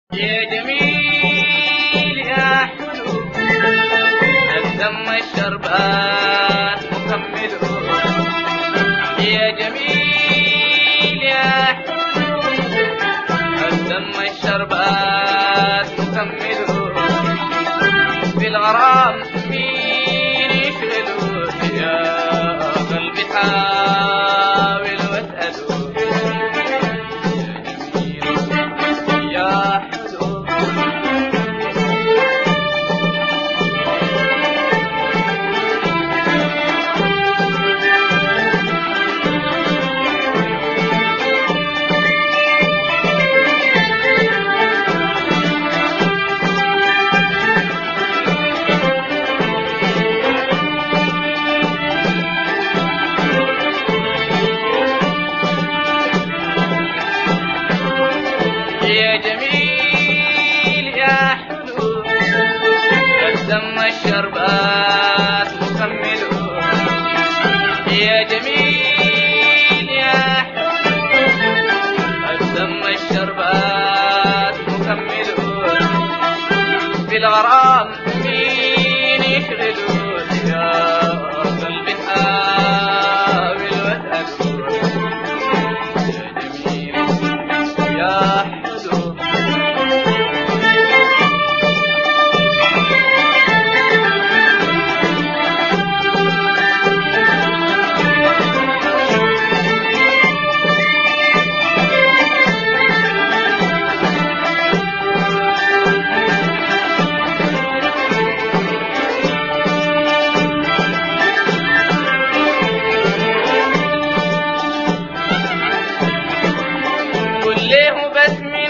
يا جميل يا حلو الدم الشربات مكمله يا جميل يا حلو الدم الشربات مكمله بالغرام مين يشغله يا قلبي حاول واسأله يا جميل يا حلو يا جميل يا حلو الدم الشربات مكمله يا جميل يا حلو الدم الشربات مكمله بالغرام مين يشغله يا قلبي حاول واسأله يا جميل يا حلو كله بس من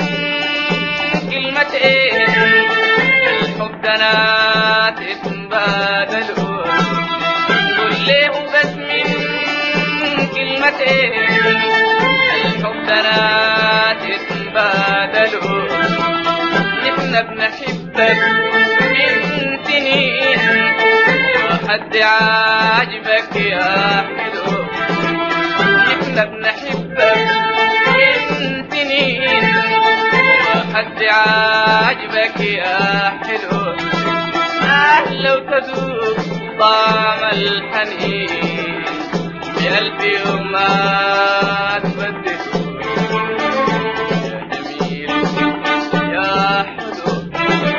كلمتين الحب ده تتبادلوا كله بس من كلمتين الحب ده تتبادلوا نحن بنحبك من سنين وحد عاجبك يا حلو نحن بنحبك من سنين وحد عاجبك يا حلو آه لو تذوق طعم الحنين بألف يوم ما تبدل يا جميل يا حلو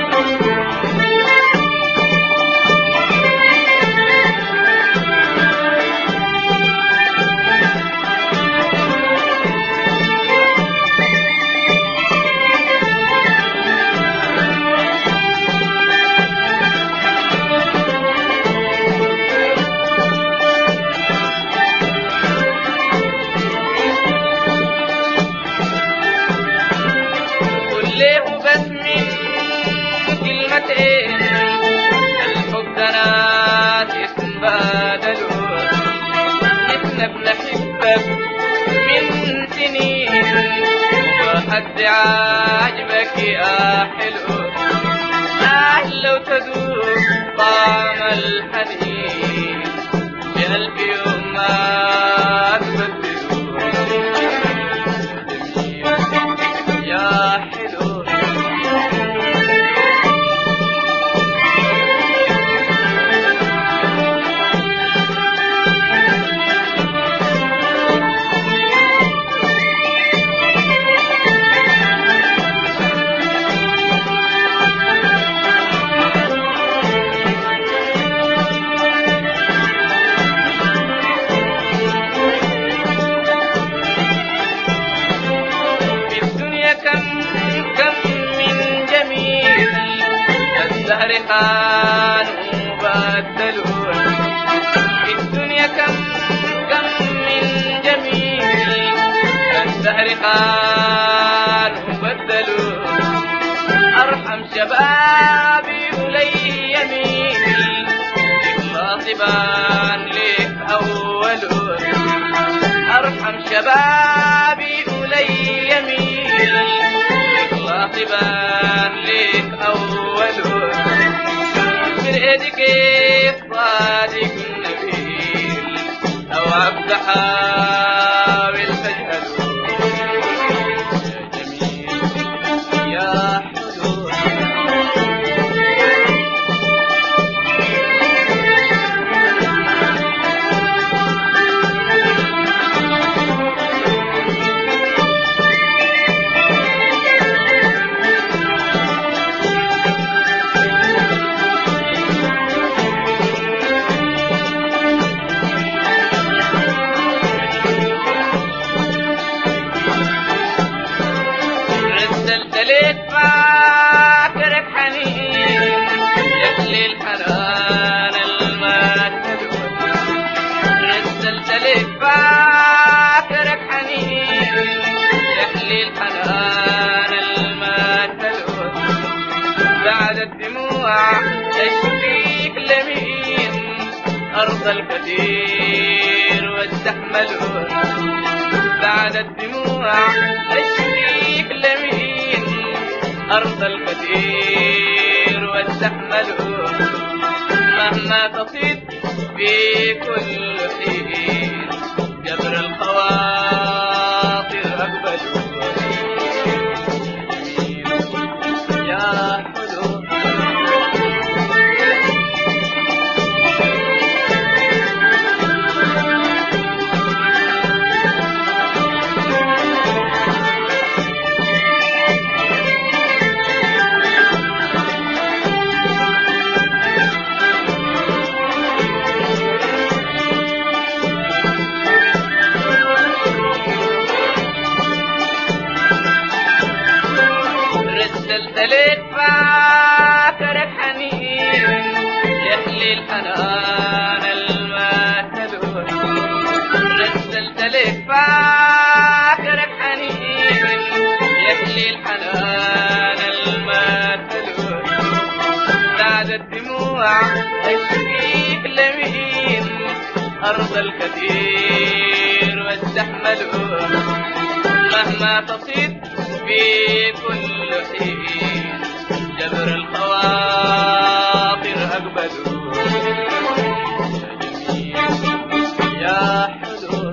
كله بس من كلمتين الحب ده تتبادلوا نحن بنحبك من سنين وحد عاجبك يا حلو آه لو تذوق طعم الحنين بألف يوم ما تبدلوا جميل يا حلو في الدنيا كم كم من جميل الدهر خان وبدلوا في الدنيا كم كم من جميل الدهر خان وبدلوا أرحم شبابي ولي يميني خاطبان لك أول أرحم شبابي ولي يميل خاطبان لك أول برقدك كيف صادق النبيل أو عبد حاول تجهل يا جميل يا ليك فاكرك حنين يخلي الحنان الماتلون رسلت ليك فاكرك حنين يحلي الحنان الماتلون بعد الدموع اشفيك لمين ارض الكثير واستحملون بعد الدموع اشفيك لمين ارض الكثير واستحملون مهما تصيد في كل حين جبر الخواطر اقبله يا حلو رسلت لك فاكرك حنين يحلي الحنان الماتلون رسلت لك فاكرك حنين يحلي الحنان الماتلون بعد الدموع اشفيك لمين ارض الكثير واستحملون مهما تصيد في كل حين جبر الخواطر أقبله يا جميل يا حلو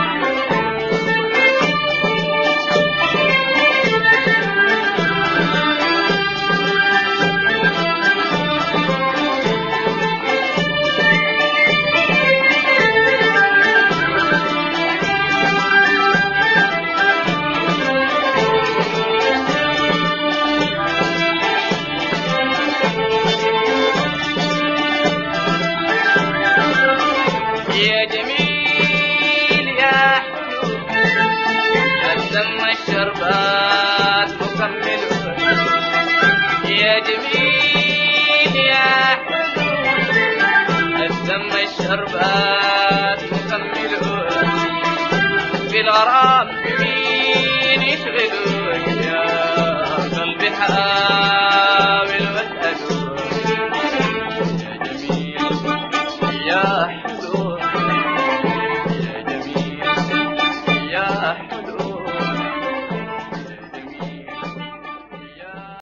يا جميل يا حلو قدم الشربات مكمل يا جميل يا حلو قدم الشربات مكمل في الغرام مين يشغلك يا قلبي حال